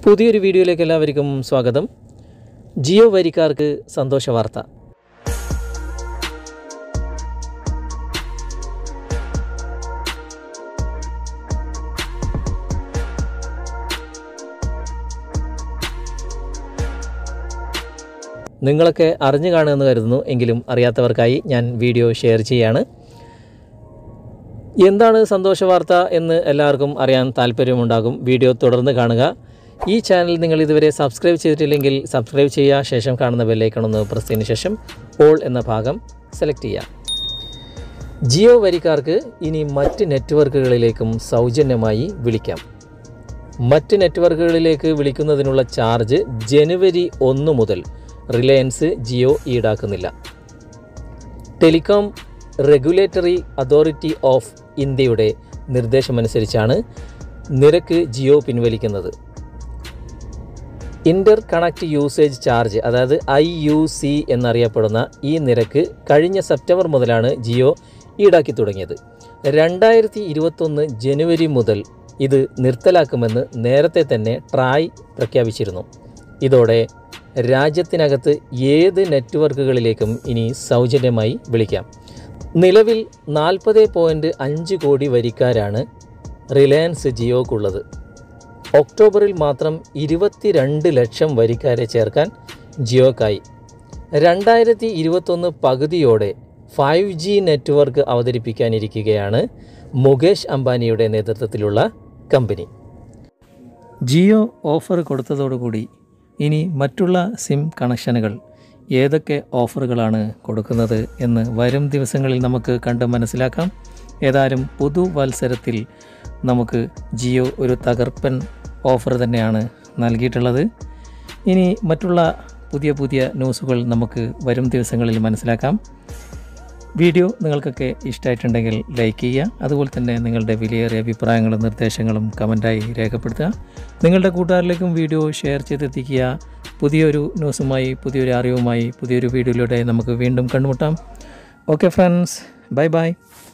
പുതിയൊരു വീഡിയോയിലേക്ക് എല്ലാവർക്കും സ്വാഗതം ജിയോ വരിക്കാർക്ക് സന്തോഷ വാർത്ത നിങ്ങളൊക്കെ അറിഞ്ഞു കാണുമെന്ന് കരുതുന്നു എങ്കിലും അറിയാത്തവർക്കായി ഞാൻ വീഡിയോ ഷെയർ ചെയ്യാണ് എന്താണ് സന്തോഷ വാർത്ത എന്ന് എല്ലാവർക്കും അറിയാൻ താല്പര്യമുണ്ടാകും വീഡിയോ തുടർന്ന് കാണുക ഈ ചാനൽ നിങ്ങൾ ഇതുവരെ സബ്സ്ക്രൈബ് ചെയ്തിട്ടില്ലെങ്കിൽ സബ്സ്ക്രൈബ് ചെയ്യുക ശേഷം കാണുന്ന ബെല്ലൈക്കൺ ഒന്ന് പ്രസ് ചെയ്തതിന് ശേഷം ഓൾ എന്ന ഭാഗം സെലക്ട് ചെയ്യുക ജിയോ വരിക്കാർക്ക് ഇനി മറ്റ് നെറ്റ്വർക്കുകളിലേക്കും സൗജന്യമായി വിളിക്കാം മറ്റ് നെറ്റ്വർക്കുകളിലേക്ക് വിളിക്കുന്നതിനുള്ള ചാർജ് ജനുവരി ഒന്ന് മുതൽ റിലയൻസ് ജിയോ ഈടാക്കുന്നില്ല ടെലികോം റെഗുലേറ്ററി അതോറിറ്റി ഓഫ് ഇന്ത്യയുടെ നിർദ്ദേശമനുസരിച്ചാണ് നിരക്ക് ജിയോ പിൻവലിക്കുന്നത് ഇൻ്റർ കണക്ട് യൂസേജ് ചാർജ് അതായത് ഐ യു സി എന്നറിയപ്പെടുന്ന ഈ നിരക്ക് കഴിഞ്ഞ സെപ്റ്റംബർ മുതലാണ് ജിയോ ഈടാക്കി തുടങ്ങിയത് രണ്ടായിരത്തി ഇരുപത്തൊന്ന് ജനുവരി മുതൽ ഇത് നിർത്തലാക്കുമെന്ന് നേരത്തെ തന്നെ ട്രായ് പ്രഖ്യാപിച്ചിരുന്നു ഇതോടെ രാജ്യത്തിനകത്ത് ഏത് നെറ്റ്വർക്കുകളിലേക്കും ഇനി സൗജന്യമായി വിളിക്കാം നിലവിൽ നാൽപ്പത് പോയിൻറ്റ് അഞ്ച് കോടി വരിക്കാരാണ് റിലയൻസ് ജിയോക്കുള്ളത് ഒക്ടോബറിൽ മാത്രം ഇരുപത്തിരണ്ട് ലക്ഷം വരിക്കാരെ ചേർക്കാൻ ജിയോക്കായി രണ്ടായിരത്തി ഇരുപത്തൊന്ന് പകുതിയോടെ ഫൈവ് ജി നെറ്റ്വർക്ക് അവതരിപ്പിക്കാനിരിക്കുകയാണ് മുകേഷ് അംബാനിയുടെ നേതൃത്വത്തിലുള്ള കമ്പനി ജിയോ ഓഫർ കൊടുത്തതോടുകൂടി ഇനി മറ്റുള്ള സിം കണക്ഷനുകൾ ഏതൊക്കെ ഓഫറുകളാണ് കൊടുക്കുന്നത് എന്ന് വരും ദിവസങ്ങളിൽ നമുക്ക് കണ്ട് മനസ്സിലാക്കാം ഏതായാലും പുതുവത്സരത്തിൽ നമുക്ക് ജിയോ ഒരു തകർപ്പൻ ഓഫർ തന്നെയാണ് നൽകിയിട്ടുള്ളത് ഇനി മറ്റുള്ള പുതിയ പുതിയ ന്യൂസുകൾ നമുക്ക് വരും ദിവസങ്ങളിൽ മനസ്സിലാക്കാം വീഡിയോ നിങ്ങൾക്കൊക്കെ ഇഷ്ടമായിട്ടുണ്ടെങ്കിൽ ലൈക്ക് ചെയ്യുക അതുപോലെ തന്നെ നിങ്ങളുടെ വിലയേറിയ അഭിപ്രായങ്ങളും നിർദ്ദേശങ്ങളും കമൻറ്റായി രേഖപ്പെടുത്തുക നിങ്ങളുടെ കൂട്ടുകാരിലേക്കും വീഡിയോ ഷെയർ ചെയ്തെത്തിക്കുക പുതിയൊരു ന്യൂസുമായി പുതിയൊരു അറിവുമായി പുതിയൊരു വീഡിയോയിലൂടെ നമുക്ക് വീണ്ടും കണ്ടുമുട്ടാം ഓക്കെ ഫ്രണ്ട്സ് ബൈ ബൈ